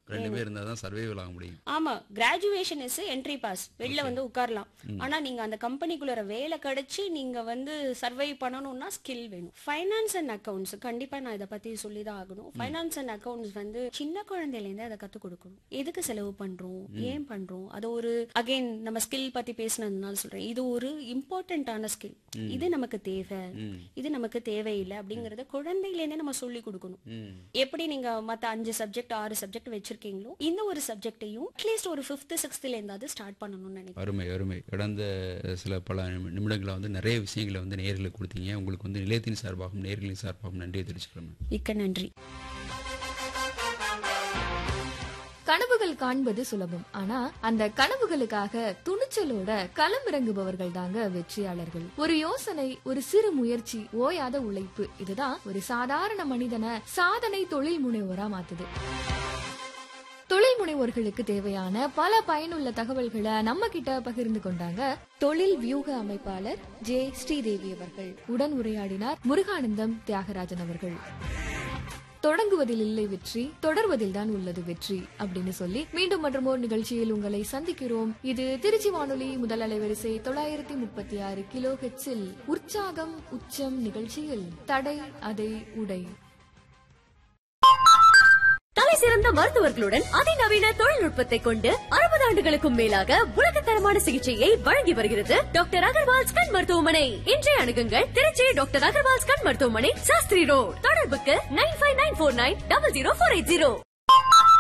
ரெண்டு பேர் இருந்தா தான் சர்வைவல் ஆக முடியும் ஆமா கிராஜுவேஷன் இஸ் என்ட்ரி பாஸ் வெளில வந்து உட்காரலாம் ஆனா நீங்க அந்த கம்பெனிக்குள்ள வேலை கிடைச்சு நீங்க வந்து சர்வை பண்ணணும்னா ஸ்கில் வேணும் ஃபைனான்ஸ் அண்ட் அக்கவுண்ட்ஸ் கண்டிப்பா நான் இதை பத்தி சொல்லி தான் ஆகணும் ஃபைனான்ஸ் அண்ட் அக்கவுண்ட்ஸ் வந்து சின்ன குழந்தையில இருந்தே அதை கத்து கொடுக்கணும் எதுக்கு செலவு பண்றோம் ஏன் பண்றோம் அது ஒரு அகைன் நம்ம ஸ்கில் பத்தி பேசினதுனால சொல்றேன் இது ஒரு இம்பார்ட்டன்டான ஸ்கில் இது நமக்கு தேவை இது நமக்கு தேவையில்லை அப்படிங்கறத குழந்தையில இருந்தே நம்ம சொல்லி கொடுக்கணும் ம் எப்படி நீங்க மத்த அஞ்சு சப்ஜெக்ட் ஆறு சப்ஜெக்ட் வச்சிருக்கீங்களோ இந்த ஒரு சப்ஜெக்டையும் அட்லீஸ்ட் ஒரு ஃபிஃப்த் சிக்ஸ்த்ல இருந்தாவது ஸ்டார்ட் பண்ணணும்னு நினைக்கிறேன் அருமை அருமை கடந்த சில பல நிமி- நிமிடங்களா வந்து நிறைய விஷயங்களை வந்து நேர்களுக்கு கொடுத்தீங்க உங்களுக்கு வந்து நிலையத்தின் சார்பாகவும் நேர்களின் சார்பாகவும் நன்றியை தெரிவிச்சுக்கிறேன் மிக்க நன்றி கனவுகள் காண்பது சுலபம் ஆனா அந்த கனவுகளுக்காக துணிச்சலோட களமிறங்குபவர்கள் தாங்க வெற்றியாளர்கள் ஒரு யோசனை ஒரு சிறு முயற்சி ஓயாத உழைப்பு இதுதான் ஒரு சாதாரண மனிதனை சாதனை தொழில் முனைவோரா மாத்துது தொழில் முனைவோர்களுக்கு தேவையான பல பயனுள்ள தகவல்களை நம்ம கிட்ட பகிர்ந்து கொண்டாங்க தொழில் வியூக அமைப்பாளர் ஜே ஸ்ரீதேவி அவர்கள் உடன் உரையாடினார் முருகானந்தம் தியாகராஜன் அவர்கள் தொடங்குவதில் இல்லை வெற்றி தொடர்வதில் தான் உள்ளது வெற்றி அப்படின்னு சொல்லி மீண்டும் மற்றும் ஒரு நிகழ்ச்சியில் உங்களை சந்திக்கிறோம் இது திருச்சி வானொலி முதல் அலைவரிசை தொள்ளாயிரத்தி முப்பத்தி ஆறு கிலோ ஹெட்ஸில் உற்சாகம் உச்சம் நிகழ்ச்சியில் தடை அதை உடை தலை சிறந்த மருத்துவர்களுடன் அதிநவீன தொழில்நுட்பத்தை கொண்டு அறுபது ஆண்டுகளுக்கும் மேலாக உலகத்தரமான சிகிச்சையை வழங்கி வருகிறது டாக்டர் அகர்வால்ஸ் கண் மருத்துவமனை இன்றைய அணுகுங்கள் திருச்சி டாக்டர் அகர்வால்ஸ் கண் மருத்துவமனை சாஸ்திரி ரோட் தொடர்புக்கு nine five nine four nine double zero four eight zero